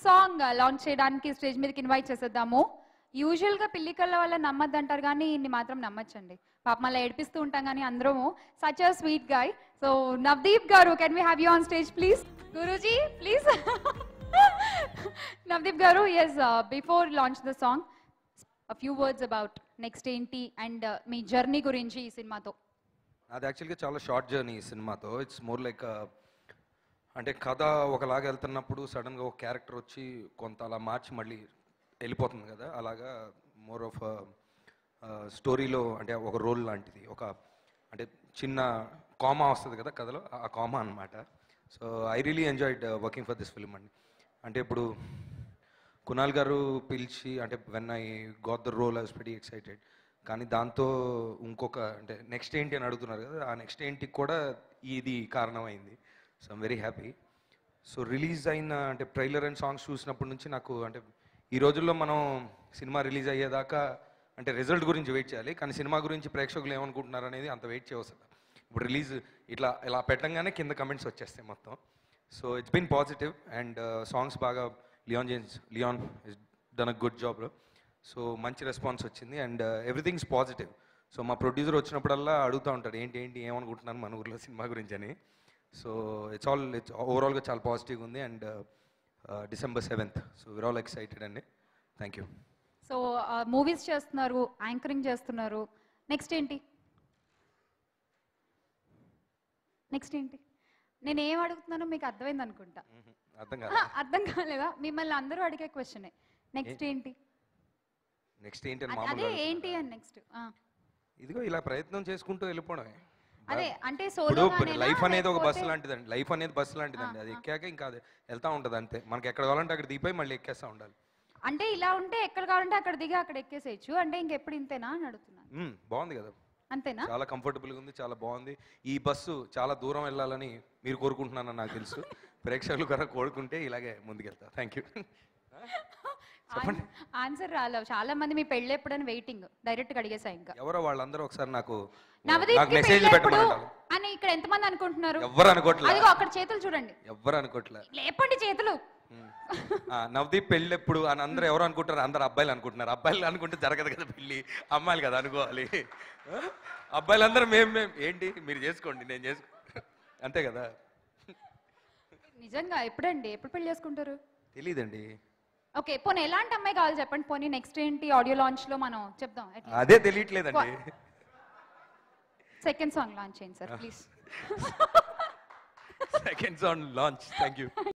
Song launch చేయడానికి stage మీదకి invite చేసేద్దాము యూజువల్ గా పిల్లి కళ్ళ వల్ల నమ్మద్దు అంటారు కానీ ఇన్ని మాత్రం నమ్మచ్చండి పాప మళ్ళీ ఏడిపిస్తూ ఉంటాం కానీ అందరము such a sweet guy so Navdeep గారు can we have you on stage please గురూజీ ప్లీజ్ నవదీప్ గారు yes before launch the song few words about next ఏంటి అండ్ మీ జర్నీ గురించి ఈ సినిమాతో అది యాక్చువల్గా చాలా షార్ట్ జర్నీ ఈ సినిమాతో ఇట్స్ మోర్ లైక్ అంటే కథ ఒకలాగా వెళ్తున్నప్పుడు సడన్గా ఒక క్యారెక్టర్ వచ్చి కొంత అలా మార్చి మళ్ళీ వెళ్ళిపోతుంది కదా అలాగా మోర్ ఆఫ్ స్టోరీలో అంటే ఒక రోల్ లాంటిది ఒక అంటే చిన్న కామా వస్తుంది కదా కథలో ఆ కామా అన్నమాట so I really enjoyed working for this film అండి అంటే ఇప్పుడు కునాల్ గారు పిలిచి అంటే when I got the role I was very excited కానీ దాంతో ఇంకొక అంటే నెక్స్ట్ ఏంటి అని అడుగుతున్నారు కదా ఆ నెక్స్ట్ ఏంటికి కూడా ఇది కారణమైంది so I'm very happy so release అయిన అంటే ట్రైలర్ అండ్ సాంగ్స్ చూసినప్పటి నుంచి నాకు అంటే ఈ రోజుల్లో మనం సినిమా రిలీజ్ అయ్యేదాకా అంటే రిజల్ట్ గురించి వెయిట్ చేయాలి కానీ సినిమా గురించి ప్రేక్షకులు ఏమనుకుంటున్నారు అనేది అంత వెయిట్ చేయవసరం ఇప్పుడు రిలీజ్ ఇట్లా ఇలా పెట్టంగానే కింద కమెంట్స్ వచ్చేస్తాయి మొత్తం so it's been positive and songs బాగా Leon James Leon is done a good జాబ్లో సో మంచి రెస్పాన్స్ వచ్చింది అండ్ ఎవ్రీథింగ్స్ పాజిటివ్ సో మా ప్రొడ్యూసర్ వచ్చినప్పుడల్లా అడుగుతూ ఉంటాడు ఏంటి ఏంటి ఏమనుకుంటున్నాను మన ఊర్లో సినిమా గురించి అని సో ఇట్స్ ఆల్ ఇట్స్ ఓవరాల్గా చాలా పాజిటివ్గా ఉంది and December seventh so we're all excited అండి థ్యాంక్ యూ సో మూవీస్ చేస్తున్నారు యాంకరింగ్ చేస్తున్నారు నెక్స్ట్ ఏంటి నెక్స్ట్ ఏంటి నేను ఏం అడుగుతున్నానో మీకు అర్థమైంది అనుకుంటా అర్థం ఆ, కాదు అర్థం కాలేదా మిమ్మల్ని అందరూ అడిగే క్వశ్చనే నెక్స్ట్ ఏంటి నెక్స్ట్ ఏంటి అని అదే- అదే మామూలుగా ఏంటి అని నెక్స్ట్ ఇదిగో ఇలా ప్రయత్నం చేసుకుంటూ వెళ్ళిపోవడమే అదే అంటే ఇప్పుడు సోలో లైఫ్ అనేది ఒక బస్సు లాంటిదండి లైఫ్ అనేది బస్సు లాంటిదండి అది ఎక్కాక ఇంకా అది వెళ్తా ఉంటుంది అంతే మనకి ఎక్కడ కావాలంటే అక్కడ దిగిపోయి మళ్ళీ ఎక్కేస్తా ఉండాలి అంటే ఇలా ఉంటే ఎక్కడ కావాలంటే అక్కడ దిగి అక్కడ ఎక్కేసేయచ్చు అంటే ఇంకెప్పుడు ఇంతేనా అని అడుగుతున్నాను మ్మ్, బాగుంది కదా అంతేనా చాలా కంఫర్టబుల్గా ఉంది చాలా బాగుంది ఈ బస్సు చాలా దూరం వెళ్ళాలని మీరు కోరుకుంటున్నారని నాకు తెలుసు ప్రేక్షకులు కూడా కోరుకుంటే ఇలాగే ముందుకెళ్తా థ్యాంక్ యూ చెప్పండి ఆన్సర్ రాలేవు చాలా మంది మీ పెళ్ళి ఎప్పుడని వెయిటింగ్ డైరెక్ట్ గా అడిగేసా ఇంకా ఎవరో వాళ్ళందరూ ఒకసారి నాకు నవదీప్ నాకు కి మెసేజ్ పెళ్ళి ఎప్పుడు పెట్టమని అని ఇక్కడ ఎంతమంది అనుకుంటున్నారు ఎవ్వరు అనుకోవట్లే అదిగో అక్కడ చేతులు చూడండి ఎవ్వరు అనుకోవట్లే లేపండి చేతులు మ్మ్. ఆ, నవదీప్ పెళ్ళి ఎప్పుడు అని అందరూ ఎవరు అనుకుంటారు అందరు అబ్బాయిలు అనుకుంటున్నారు అబ్బాయిలు అనుకుంటే జరగదు కదా పెళ్ళి అమ్మాయిలు కదా అనుకోవాలి ఆ? అబ్బాయిలందరూ మేము మేము ఏంటి మీరు చేసుకోండి నేను చేసుకో అంతే కదా నిజంగా ఎప్పుడండి ఎప్పుడు పెళ్లి చేసుకుంటారు తెలీదండి ఓకే పోనీ ఎలాంటి అమ్మాయి కావాలి చెప్పండి పోనీ నెక్స్ట్ ఏంటి ఆడియో లాంచ్ లో మనం చెప్దాం అదే తెలియట్లేదండి సెకండ్ సాంగ్ లాంచ్ చేయండి sir please seconds on launch thank you